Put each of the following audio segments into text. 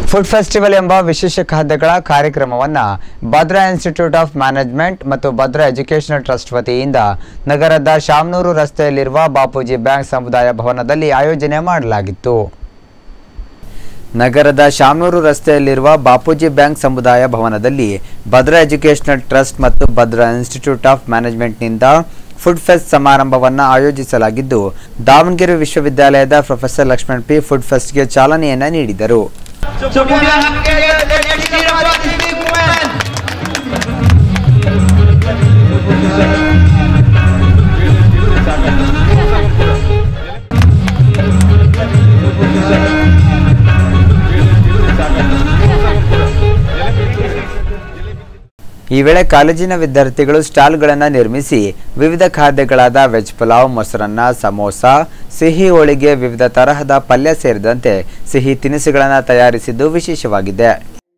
Food festival ಎಂಬ ವಿಶೇಷ ಖಾದ್ಯಗಳ ಕಾರ್ಯಕ್ರಮವನ್ನು ಭದ್ರಾ ಇನ್ಸ್ಟಿಟ್ಯೂಟ್ ಆಫ್ ಮ್ಯಾನೇಜ್ಮೆಂಟ್ ಮತ್ತು ಭದ್ರಾ ಎಜುಕೇಷನಲ್ ಟ್ರಸ್ಟ್ ವತಿಯಿಂದ ನಗರದ ಶಾಮನೂರು ರಸ್ತೆಯಲ್ಲಿರುವ ಬಾಪೂಜಿ ಬ್ಯಾಂಕ್ ಸಮುದಾಯ ಭವನದಲ್ಲಿ ಆಯೋಜನೆ ಮಾಡಲಾಗಿತ್ತು ನಗರದ ಶಾಮನೂರು ರಸ್ತೆಯಲ್ಲಿರುವ ಬಾಪೂಜಿ ಬ್ಯಾಂಕ್ ಸಮುದಾಯ ಭವನದಲ್ಲಿ ಭದ್ರಾ ಎಜುಕೇಷನಲ್ ಟ್ರಸ್ಟ್ ಮತ್ತು ಭದ್ರಾ ಇನ್ಸ್ಟಿಟ್ಯೂಟ್ ಆಫ್ ಮ್ಯಾನೇಜ್ಮೆಂಟ್ನಿಂದ ಫುಡ್ ಫೆಸ್ಟ್ ಸಮಾರಂಭವನ್ನು ಆಯೋಜಿಸಲಾಗಿದ್ದು ದಾವಣಗೆರೆ ವಿಶ್ವವಿದ್ಯಾಲಯದ ಪ್ರೊಫೆಸರ್ ಲಕ್ಷ್ಮಣ್ ಪಿ ಫುಡ್ ಫೆಸ್ಟ್ಗೆ ಚಾಲನೆಯನ್ನ ನೀಡಿದರು So put your hands together, the next year about this big woman. ಈ ವೇಳೆ ಕಾಲೇಜಿನ ವಿದ್ಯಾರ್ಥಿಗಳು ಸ್ಟಾಲ್ಗಳನ್ನು ನಿರ್ಮಿಸಿ ವಿವಿಧ ಖಾದ್ಯಗಳಾದ ವೆಜ್ ಪುಲಾವ್ ಮೊಸರನ್ನ ಸಮೋಸ ಸಿಹಿ ಹೋಳಿಗೆ ವಿವಿಧ ತರಹದ ಪಲ್ಯ ಸೇರಿದಂತೆ ಸಿಹಿ ತಿನಿಸುಗಳನ್ನು ತಯಾರಿಸಿದ್ದು ವಿಶೇಷವಾಗಿದೆ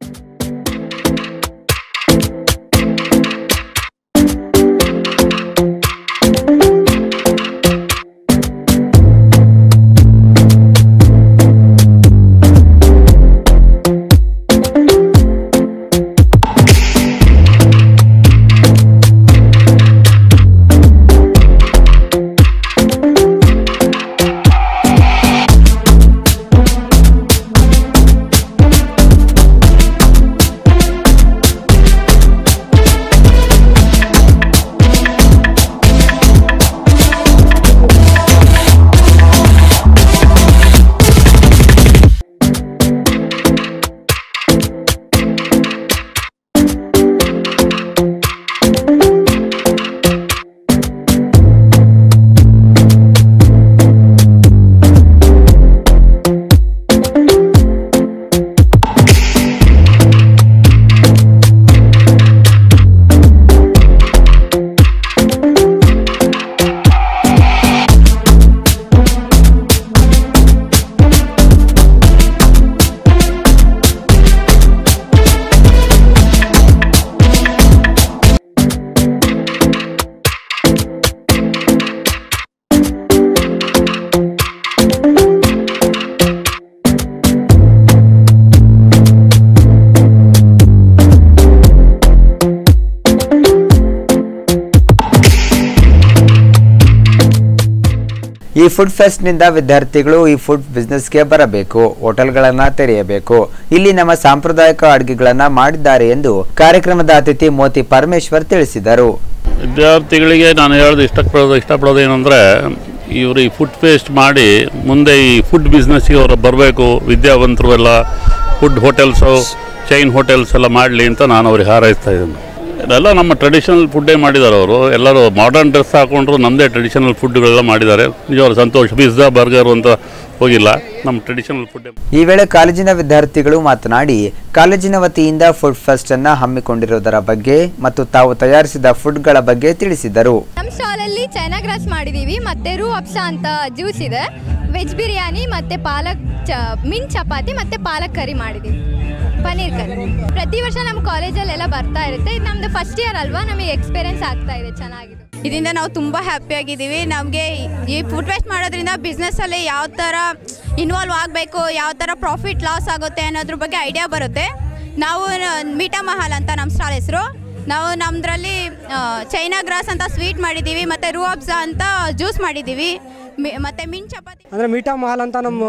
ಈ ಫುಡ್ ಫೆಸ್ಟ್ನಿಂದ ವಿದ್ಯಾರ್ಥಿಗಳು ಈ ಫುಡ್ ಬಿಸ್ನೆಸ್ಗೆ ಬರಬೇಕು ಹೋಟೆಲ್ಗಳನ್ನು ತೆರೆಯಬೇಕು ಇಲ್ಲಿ ನಮ್ಮ ಸಾಂಪ್ರದಾಯಿಕ ಅಡುಗೆಗಳನ್ನ ಮಾಡಿದ್ದಾರೆ ಎಂದು ಕಾರ್ಯಕ್ರಮದ ಅತಿಥಿ ಮೋತಿ ಪರಮೇಶ್ವರ್ ತಿಳಿಸಿದರು ವಿದ್ಯಾರ್ಥಿಗಳಿಗೆ ನಾನು ಹೇಳೋದು ಇಷ್ಟಪಡೋದು ಇಷ್ಟಪಡೋದು ಏನಂದರೆ ಇವರು ಈ ಫುಡ್ ಫೇಸ್ಟ್ ಮಾಡಿ ಮುಂದೆ ಈ ಫುಡ್ ಬಿಸ್ನೆಸ್ಸಿಗೆ ಅವರು ಬರಬೇಕು ವಿದ್ಯಾವಂತರು ಎಲ್ಲ ಫುಡ್ ಹೋಟೆಲ್ಸು ಚೈನ್ ಹೋಟೆಲ್ಸ್ ಎಲ್ಲ ಮಾಡಲಿ ಅಂತ ನಾನು ಅವ್ರಿಗೆ ಹಾರೈಸ್ತಾ ಇದ್ದೀನಿ ಇದೆಲ್ಲ ನಮ್ಮ ಟ್ರೆಡಿಷನಲ್ ಫುಡ್ಡೇ ಮಾಡಿದ್ದಾರೆ ಅವರು ಎಲ್ಲರೂ ಮಾಡರ್ನ್ ಡ್ರೆಸ್ ಹಾಕೊಂಡ್ರು ನಮ್ಮದೇ ಟ್ರೆಡಿಷನಲ್ ಫುಡ್ಗಳೆಲ್ಲ ಮಾಡಿದ್ದಾರೆ ನಿಜವಾಗ್ಲೂ ಸಂತೋಷ ಪಿಜ್ಜಾ ಬರ್ಗರು ಅಂತ ಹೋಗಿಲ್ಲ ನಮ್ಮ ಟ್ರೆಡಿಷನಲ್ ಫುಡ್ಡೇ ಈ ವೇಳೆ ಕಾಲೇಜಿನ ವಿದ್ಯಾರ್ಥಿಗಳು ಮಾತನಾಡಿ ಕಾಲೇಜಿನ ವತಿಯಿಂದ ಫುಡ್ ಫೆಸ್ಟ್ ಅನ್ನ ಹಮ್ಮಿಕೊಂಡಿರುವುದರ ಬಗ್ಗೆ ಮತ್ತು ತಾವು ತಯಾರಿಸಿದ ಫುಡ್ಗಳ ಬಗ್ಗೆ ತಿಳಿಸಿದರು ನಮ್ಮ ಸ್ಟಾಲಲ್ಲಿ ಚೈನಾ ಗ್ರಾಸ್ ಮಾಡಿದ್ದೀವಿ ಮತ್ತು ರೂ ಅಪ್ಸಾ ಅಂತ ಜ್ಯೂಸ್ ಇದೆ ವೆಜ್ ಬಿರಿಯಾನಿ ಮತ್ತು ಪಾಲಕ್ ಚ ಮಿನ್ ಚಪಾತಿ ಮತ್ತು ಪಾಲಕ್ ಕರಿ ಮಾಡಿದ್ದೀವಿ ಪನ್ನೀರ್ ಕರಿ ಪ್ರತಿ ವರ್ಷ ನಮ್ಮ ಕಾಲೇಜಲ್ಲೆಲ್ಲ ಬರ್ತಾ ಇರುತ್ತೆ ಇದು ನಮ್ಮದು ಫಸ್ಟ್ ಇಯರ್ ಅಲ್ವಾ ನಮಗೆ ಎಕ್ಸ್ಪೀರಿಯನ್ಸ್ ಆಗ್ತಾ ಇದೆ ಚೆನ್ನಾಗಿದೆ ಇದರಿಂದ ನಾವು ತುಂಬ ಹ್ಯಾಪಿಯಾಗಿದ್ದೀವಿ ನಮಗೆ ಈ ಫುಡ್ ವೇಸ್ಟ್ ಮಾಡೋದ್ರಿಂದ ಬಿಸ್ನೆಸ್ಸಲ್ಲಿ ಯಾವ ಥರ ಇನ್ವಾಲ್ವ್ ಆಗಬೇಕು ಯಾವ ಥರ ಪ್ರಾಫಿಟ್ ಲಾಸ್ ಆಗುತ್ತೆ ಅನ್ನೋದ್ರ ಬಗ್ಗೆ ಐಡಿಯಾ ಬರುತ್ತೆ ನಾವು ಮೀಟಾ ಮಹಲ್ ಅಂತ ನಮ್ಮ ಸ್ಟಾಲ್ ಹೆಸರು ನಾವು ನಮ್ಮದ್ರಲ್ಲಿ ಚೈನಾ ಗ್ರಾಸ್ ಅಂತ ಸ್ವೀಟ್ ಮಾಡಿದ್ದೀವಿ ಮತ್ತು ರೂ ಅಬ್ಸಾ ಅಂತ ಜ್ಯೂಸ್ ಮಾಡಿದ್ದೀವಿ ಮಿ- ಮತ್ತೆ ಮಿನ್ ಚಪಾತಿ ಅಂದರೆ ಮೀಟಾ ಮಹಲ್ ಅಂತ ನಮ್ಮ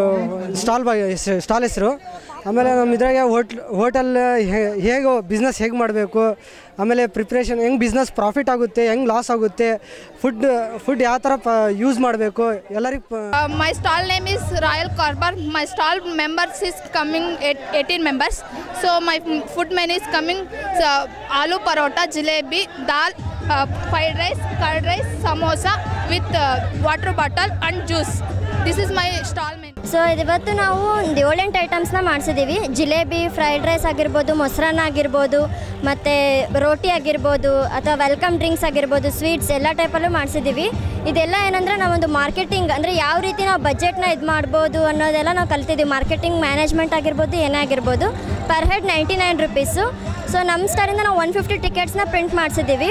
ಸ್ಟಾಲ್ ಬ ಸ್ಟಾಲ್ ಹೆಸರು ಆಮೇಲೆ ನಮ್ಮ ಇದ್ರಾಗೆ ಹೋಟ್ ಹೋಟೆಲ್ ಹೇಗೆ ಬಿಸ್ನೆಸ್ ಹೇಗೆ ಮಾಡಬೇಕು ಆಮೇಲೆ ಪ್ರಿಪ್ರೇಷನ್ ಹೆಂಗೆ ಬಿಸ್ನೆಸ್ ಪ್ರಾಫಿಟ್ ಆಗುತ್ತೆ ಹೆಂಗೆ ಲಾಸ್ ಆಗುತ್ತೆ ಫುಡ್ ಫುಡ್ ಯಾವ ಥರ ಪ ಯೂಸ್ ಮಾಡಬೇಕು ಎಲ್ಲರಿಗೆ ಪ my stall name is Royal Corber. My stall members is coming eight, 18 members. So my f- food menu is coming so, aloo parota, jalebi, dal, uh, fried rice, curd rice, samosa with uh, water bottle and juice. This is my stall menu. So ಇವತ್ತು ನಾವು ಒಂದು ಏಳೆಂಟು ಐಟಮ್ಸ್ನ ಮಾಡಿಸಿದ್ದೀವಿ jalebi fried rice ಆಗಿರ್ಬೋದು ಮೊಸರನ್ನ ಆಗಿರ್ಬೋದು ಮತ್ತು ರೋಟಿ ಆಗಿರ್ಬೋದು ಅಥವಾ ವೆಲ್ಕಮ್ ಡ್ರಿಂಕ್ಸ್ ಆಗಿರ್ಬೋದು ಸ್ವೀಟ್ಸ್ ಎಲ್ಲ ಟೈಪಲ್ಲೂ ಮಾಡಿಸಿದ್ದೀವಿ ಇದೆಲ್ಲ ಏನಂದರೆ ನಾವೊಂದು ಮಾರ್ಕೆಟಿಂಗ್ ಅಂದರೆ ಯಾವ ರೀತಿ ನಾವು ಬಜೆಟ್ನ ಇದು ಮಾಡ್ಬೋದು ಅನ್ನೋದೆಲ್ಲ ನಾವು ಕಲ್ತಿದ್ದೀವಿ ಮಾರ್ಕೆಟಿಂಗ್ ಮ್ಯಾನೇಜ್ಮೆಂಟ್ ಆಗಿರ್ಬೋದು ಏನೇ ಆಗಿರ್ಬೋದು per head ninety nine rupees so ನಮ್ಮ ಸ್ಟಾರಿಂದ ನಾವು ಒನ್ ಫಿಫ್ಟಿ ಟಿಕೆಟ್ಸ್ನ ಪ್ರಿಂಟ್ ಮಾಡಿಸಿದ್ದೀವಿ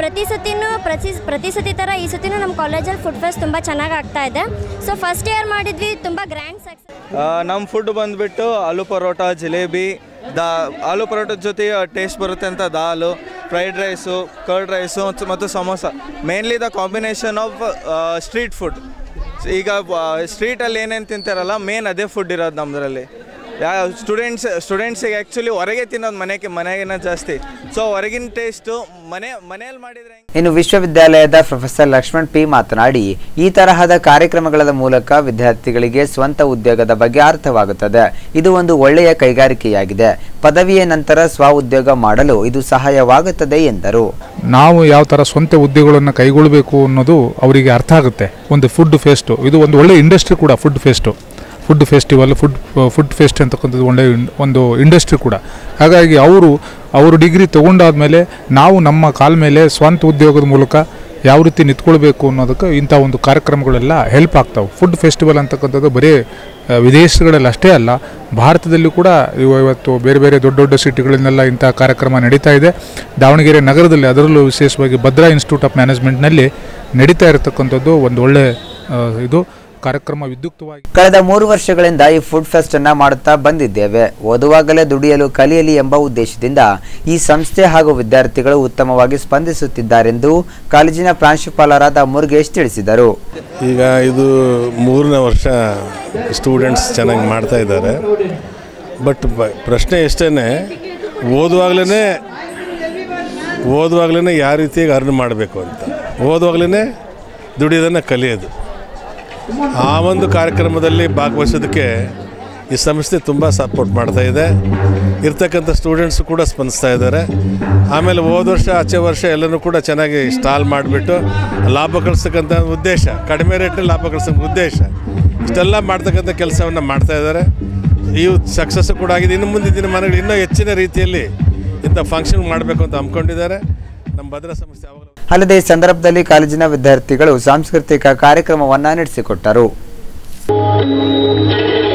ಪ್ರತಿ ಸತಿನೂ ಪ್ರತಿ ಪ್ರತಿ ಸತಿ ಥರ ಈ ಸತಿನೂ ನಮ್ಮ ಕಾಲೇಜಲ್ಲಿ ಫುಡ್ ಫೆಸ್ಟ್ ತುಂಬ ಚೆನ್ನಾಗಿ ಆಗ್ತಾ ಇದೆ ಸೊ ಫಸ್ಟ್ ಇಯರ್ ಮಾಡಿದ್ವಿ ತುಂಬ ಗ್ರ್ಯಾಂಡ್ ಸಕ್ಸಸ್ ನಮ್ಮ ಫುಡ್ ಬಂದುಬಿಟ್ಟು ಆಲೂ ಪರೋಟ ಜಿಲೇಬಿ ದಾ ಆಲೂ ಪರೋಟದ ಜೊತೆ ಟೇಸ್ಟ್ ಬರುತ್ತೆ ಅಂತ ದಾಲು ಫ್ರೈಡ್ ರೈಸು ಕರ್ಡ್ ರೈಸು ಮತ್ತು samosa mainly the combination of street food ಈಗ ಸ್ಟ್ರೀಟಲ್ಲಿ ಏನೇನು ತಿಂತಾರಲ್ಲ ಮೇನ್ ಅದೇ ಫುಡ್ ಇರೋದು ನಮ್ಮದ್ರಲ್ಲಿ ಯಾ ಸ್ಟೂಡೆಂಟ್ಸ್ ಸ್ಟೂಡೆಂಟ್ಸಿಗೆ ಆ್ಯಕ್ಚುಲಿ ಹೊರಗೆ ತಿನ್ನೋದು ಮನೆಗೆ ಮನೆಗಿನ ಜಾಸ್ತಿ ಸೊ ಹೊರಗಿನ ಟೇಸ್ಟು ಮನೆ ಮನೆಯಲ್ಲಿ ಮಾಡಿದರೆ ಇನ್ನು ವಿಶ್ವವಿದ್ಯಾಲಯದ ಪ್ರೊಫೆಸರ್ ಲಕ್ಷ್ಮಣ್ ಪಿ ಮಾತನಾಡಿ ಈ ತರಹದ ಕಾರ್ಯಕ್ರಮಗಳ ಮೂಲಕ ವಿದ್ಯಾರ್ಥಿಗಳಿಗೆ ಸ್ವಂತ ಉದ್ಯೋಗದ ಬಗ್ಗೆ ಅರ್ಥವಾಗುತ್ತದೆ ಇದು ಒಂದು ಒಳ್ಳೆಯ ಕೈಗಾರಿಕೆಯಾಗಿದೆ ಪದವಿಯ ನಂತರ ಸ್ವ ಉದ್ಯೋಗ ಮಾಡಲು ಇದು ಸಹಾಯವಾಗುತ್ತದೆ ಎಂದರು ನಾವು ಯಾವ ಥರ ಸ್ವಂತ ಉದ್ಯೋಗಗಳನ್ನು ಕೈಗೊಳ್ಳಬೇಕು ಅನ್ನೋದು ಅವರಿಗೆ ಅರ್ಥ ಆಗುತ್ತೆ ಒಂದು ಫುಡ್ ಫೆಸ್ಟು ಇದು ಒಂದು ಒಳ್ಳೆ ಇಂಡಸ್ಟ್ರಿ ಕೂಡ food fest food festival food food fest ಅಂತಕ್ಕಂಥದ್ದು ಒಳ್ಳೆ ಇನ್- ಒಂದು ಇಂಡಸ್ಟ್ರಿ ಕೂಡ ಹಾಗಾಗಿ ಅವರು ಅವರು ಡಿಗ್ರಿ ತೊಗೊಂಡಾದ್ಮೇಲೆ ನಾವು ನಮ್ಮ ಕಾಲ ಮೇಲೆ ಸ್ವಂತ ಉದ್ಯೋಗದ ಮೂಲಕ ಯಾವ ರೀತಿ ನಿಂತ್ಕೊಳ್ಬೇಕು ಅನ್ನೋದಕ್ಕೆ ಇಂಥ ಒಂದು ಕಾರ್ಯಕ್ರಮಗಳೆಲ್ಲ ಹೆಲ್ಪ್ ಆಗ್ತಾವೆ ಫುಡ್ ಫೆಸ್ಟಿವಲ್ ಅಂತಕ್ಕಂಥದ್ದು ಬರೀ ಆ, ವಿದೇಶಗಳಲ್ಲಿ ಅಷ್ಟೇ ಅಲ್ಲ ಭಾರತದಲ್ಲಿ ಕೂಡ ಇವ- ಇವತ್ತು ಬೇರೆ ಬೇರೆ ದೊಡ್ಡ ದೊಡ್ಡ ಸಿಟಿಗಳನ್ನೆಲ್ಲ ಇಂಥ ಕಾರ್ಯಕ್ರಮ ನಡೀತಾ ಇದೆ ದಾವಣಗೆರೆ ನಗರದಲ್ಲಿ ಅದರಲ್ಲೂ ವಿಶೇಷವಾಗಿ ಭದ್ರಾ ಇನ್ಸ್ಟಿಟ್ಯೂಟ್ ಆಫ್ ಮ್ಯಾನೇಜ್ಮೆಂಟ್ನಲ್ಲಿ ನಡೀತಾ ಇರತಕ್ಕಂಥದ್ದು ಒಂದು ಒಳ್ಳೆ ಆ, ಇದು ಕಾರ್ಯಕ್ರಮ ವಿದ್ಯುಕ್ತವಾಗಿ ಕಳೆದ ಮೂರು ವರ್ಷಗಳಿಂದ ಈ ಫುಡ್ ಫೆಸ್ಟ್ ಅನ್ನ ಮಾಡುತ್ತಾ ಬಂದಿದ್ದೇವೆ ಓದುವಾಗಲೇ ದುಡಿಯಲು ಕಲಿಯಲಿ ಎಂಬ ಉದ್ದೇಶದಿಂದ ಈ ಸಂಸ್ಥೆ ಹಾಗೂ ವಿದ್ಯಾರ್ಥಿಗಳು ಉತ್ತಮವಾಗಿ ಸ್ಪಂದಿಸುತ್ತಿದ್ದಾರೆಂದು ಕಾಲೇಜಿನ ಪ್ರಾಂಶುಪಾಲರಾದ ಮುರುಗೇಶ್ ತಿಳಿಸಿದರು ಈಗ ಇದು ಮೂರನೇ ವರ್ಷ ಸ್ಟೂಡೆಂಟ್ಸ್ ಚೆನ್ನಾಗಿ ಮಾಡ್ತಾ ಇದ್ದಾರೆ ಬಟ್ ಬ- ಪ್ರಶ್ನೆ ಎಷ್ಟೇ ಓದುವಾಗಲೇ ಓದುವಾಗಲೇ ಯಾವ ರೀತಿಯಾಗಿ ಅರ್ನ್ ಮಾಡಬೇಕು ಅಂತ ಓದುವಾಗಲೇ ದುಡಿಯೋದನ್ನು ಕಲಿಯೋದು ಆ ಒಂದು ಕಾರ್ಯಕ್ರಮದಲ್ಲಿ ಭಾಗವಹಿಸೋದಕ್ಕೆ ಈ ಸಂಸ್ಥೆ ತುಂಬ ಸಪೋರ್ಟ್ ಮಾಡ್ತಾ ಇದೆ ಇರ್ತಕ್ಕಂಥ ಸ್ಟೂಡೆಂಟ್ಸು ಕೂಡ ಸ್ಪಂದಿಸ್ತಾ ಇದ್ದಾರೆ ಆಮೇಲೆ ಹೋದ ವರ್ಷ ಆಚೆ ವರ್ಷ ಎಲ್ಲನೂ ಕೂಡ ಚೆನ್ನಾಗಿ ಸ್ಟಾಲ್ ಮಾಡಿಬಿಟ್ಟು ಲಾಭ ಗಳಿಸ್ತಕ್ಕಂಥ ಉದ್ದೇಶ ಕಡಿಮೆ ರೇಟಲ್ಲಿ ಲಾಭ ಗಳಿಸ್ತಕ್ಕಂಥ ಉದ್ದೇಶ ಇಷ್ಟೆಲ್ಲ ಮಾಡ್ತಕ್ಕಂಥ ಕೆಲಸವನ್ನು ಮಾಡ್ತಾ ಇದ್ದಾರೆ ಈ ಸಕ್ಸಸ್ ಕೂಡ ಆಗಿದೆ ಇನ್ನು ಮುಂದೆ ದಿನಮಾನಗಳು ಇನ್ನೂ ಹೆಚ್ಚಿನ ರೀತಿಯಲ್ಲಿ ಇಂಥ ಫಂಕ್ಷನ್ ಮಾಡಬೇಕು ಅಂತ ಹಮ್ಮಿಕೊಂಡಿದ್ದಾರೆ ನಮ್ಮ ಭದ್ರಾ ಸಂಸ್ಥೆ ಯಾವಾಗಲೂ ಅಲ್ಲದೆ ಈ ಸಂದರ್ಭದಲ್ಲಿ ಕಾಲೇಜಿನ ವಿದ್ಯಾರ್ಥಿಗಳು ಸಾಂಸ್ಕೃತಿಕ ಕಾರ್ಯಕ್ರಮವನ್ನ ನಡೆಸಿಕೊಟ್ಟರು